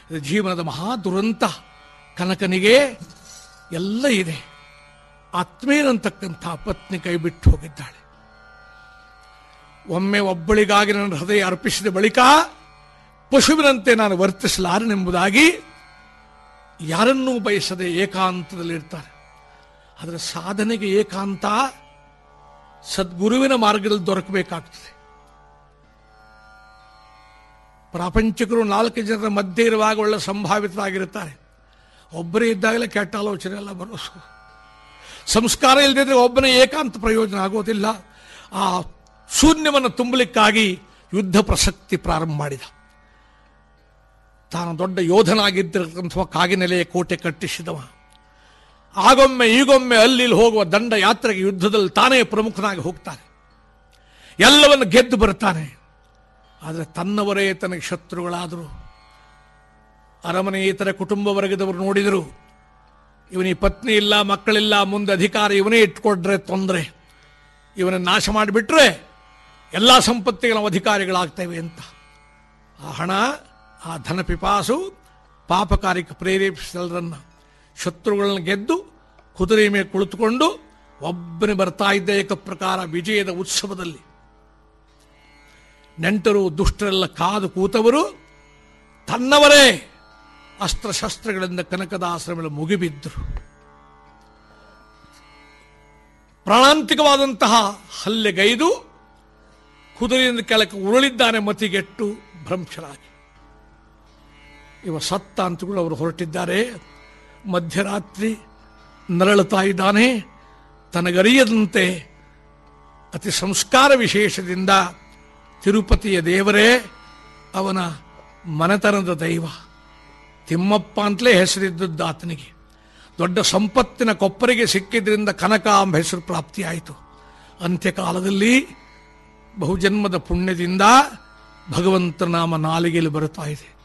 ಇದು ಜೀವನದ ಮಹಾ ದುರಂತ ಕನಕನಿಗೆ ಎಲ್ಲ ಇದೆ ಆತ್ಮೇನಂತಕ್ಕಂಥ ಪತ್ನಿ ಕೈ ಬಿಟ್ಟು ಹೋಗಿದ್ದಾಳೆ ಒಮ್ಮೆ ಒಬ್ಬಳಿಗಾಗಿ ನನ್ನ ಹೃದಯ ಅರ್ಪಿಸಿದ ಬಳಿಕ ಪಶುವಿನಂತೆ ನಾನು ವರ್ತಿಸಲಾರನೆಂಬುದಾಗಿ ಯಾರನ್ನೂ ಬಯಸದೆ ಏಕಾಂತದಲ್ಲಿರ್ತಾರೆ ಅದರ ಸಾಧನೆಗೆ ಏಕಾಂತ ಸದ್ಗುರುವಿನ ಮಾರ್ಗದಲ್ಲಿ ದೊರಕಬೇಕಾಗ್ತದೆ ಪ್ರಾಪಂಚಿಕರು ನಾಲ್ಕು ಜನರ ಮಧ್ಯೆ ಇರುವಾಗ ಒಳ್ಳೆ ಸಂಭಾವಿತರಾಗಿರುತ್ತಾರೆ ಒಬ್ಬರೇ ಇದ್ದಾಗಲೇ ಕೆಟ್ಟ ಆಲೋಚನೆ ಎಲ್ಲ ಬರೋದು ಸಂಸ್ಕಾರ ಇಲ್ಲದಿದ್ರೆ ಒಬ್ಬನೇ ಏಕಾಂತ ಪ್ರಯೋಜನ ಆಗೋದಿಲ್ಲ ಆ ಶೂನ್ಯವನ್ನು ತುಂಬಲಿಕ್ಕಾಗಿ ಯುದ್ಧ ಪ್ರಸಕ್ತಿ ಪ್ರಾರಂಭ ಮಾಡಿದ ತಾನು ದೊಡ್ಡ ಯೋಧನಾಗಿದ್ದಿರತಕ್ಕಂಥ ಕಾಗಿನೆಲೆಯ ಕೋಟೆ ಕಟ್ಟಿಸಿದವ ಆಗೊಮ್ಮೆ ಈಗೊಮ್ಮೆ ಅಲ್ಲಿ ಇಲ್ಲಿ ಹೋಗುವ ದಂಡ ಯಾತ್ರೆಗೆ ಯುದ್ಧದಲ್ಲಿ ತಾನೇ ಪ್ರಮುಖನಾಗಿ ಹೋಗ್ತಾನೆ ಎಲ್ಲವನ್ನು ಗೆದ್ದು ಬರ್ತಾನೆ ಆದರೆ ತನ್ನವರೇ ತನಗೆ ಶತ್ರುಗಳಾದರು ಅರಮನೆ ಇತರ ಕುಟುಂಬ ವರ್ಗದವರು ನೋಡಿದರು ಇವನಿಗೆ ಪತ್ನಿ ಇಲ್ಲ ಮಕ್ಕಳಿಲ್ಲ ಮುಂದೆ ಅಧಿಕಾರ ಇವನೇ ಇಟ್ಕೊಂಡ್ರೆ ತೊಂದರೆ ಇವನನ್ನು ನಾಶ ಮಾಡಿಬಿಟ್ರೆ ಎಲ್ಲ ಸಂಪತ್ತಿಗೆ ನಾವು ಅಧಿಕಾರಿಗಳಾಗ್ತೇವೆ ಅಂತ ಆ ಹಣ ಆ ಧನ ಪಿಪಾಸು ಪಾಪಕಾರ್ಯಕ್ಕೆ ಪ್ರೇರೇಪಿಸಿದರನ್ನ ಶತ್ರುಗಳನ್ನ ಗೆದ್ದು ಕುದುರೆ ಮೇಲೆ ಕುಳಿತುಕೊಂಡು ಒಬ್ಬನೇ ಬರ್ತಾ ಇದ್ದ ಏಕ ಪ್ರಕಾರ ವಿಜಯದ ಉತ್ಸವದಲ್ಲಿ ನೆಂಟರು ದುಷ್ಟರೆಲ್ಲ ಕಾದು ಕೂತವರು ತನ್ನವರೇ ಅಸ್ತ್ರಶಸ್ತ್ರಗಳಿಂದ ಕನಕದಾಸರ ಮೇಲೆ ಮುಗಿಬಿದ್ದರು ಪ್ರಾಣಾಂತಿಕವಾದಂತಹ ಹಲ್ಲೆಗೈದು ಕುದುರೆಯಿಂದ ಕೆಳಕ್ಕೆ ಉರುಳಿದ್ದಾನೆ ಮತಿಗೆಟ್ಟು ಭ್ರಂಶರಾಗಿ ಇವ ಸತ್ತ ಅಂತಗಳು ಅವರು ಹೊರಟಿದ್ದಾರೆ ಮಧ್ಯರಾತ್ರಿ ನರಳುತ್ತಾ ಇದ್ದಾನೆ ತನಗರಿಯದಂತೆ ಅತಿ ಸಂಸ್ಕಾರ ವಿಶೇಷದಿಂದ ತಿರುಪತಿಯ ದೇವರೇ ಅವನ ಮನೆತನದ ದೈವ ತಿಮ್ಮಪ್ಪ ಅಂತಲೇ ಹೆಸರಿದ್ದದ್ದು ಆತನಿಗೆ ದೊಡ್ಡ ಸಂಪತ್ತಿನ ಕೊಪ್ಪರಿಗೆ ಸಿಕ್ಕಿದ್ರಿಂದ ಕನಕ ಎಂಬ ಹೆಸರು ಪ್ರಾಪ್ತಿಯಾಯಿತು ಅಂತ್ಯಕಾಲದಲ್ಲಿ ಬಹುಜನ್ಮದ ಪುಣ್ಯದಿಂದ ಭಗವಂತ ನಾಮ ನಾಲಿಗೆಯಲ್ಲಿ ಬರುತ್ತಾ ಇದೆ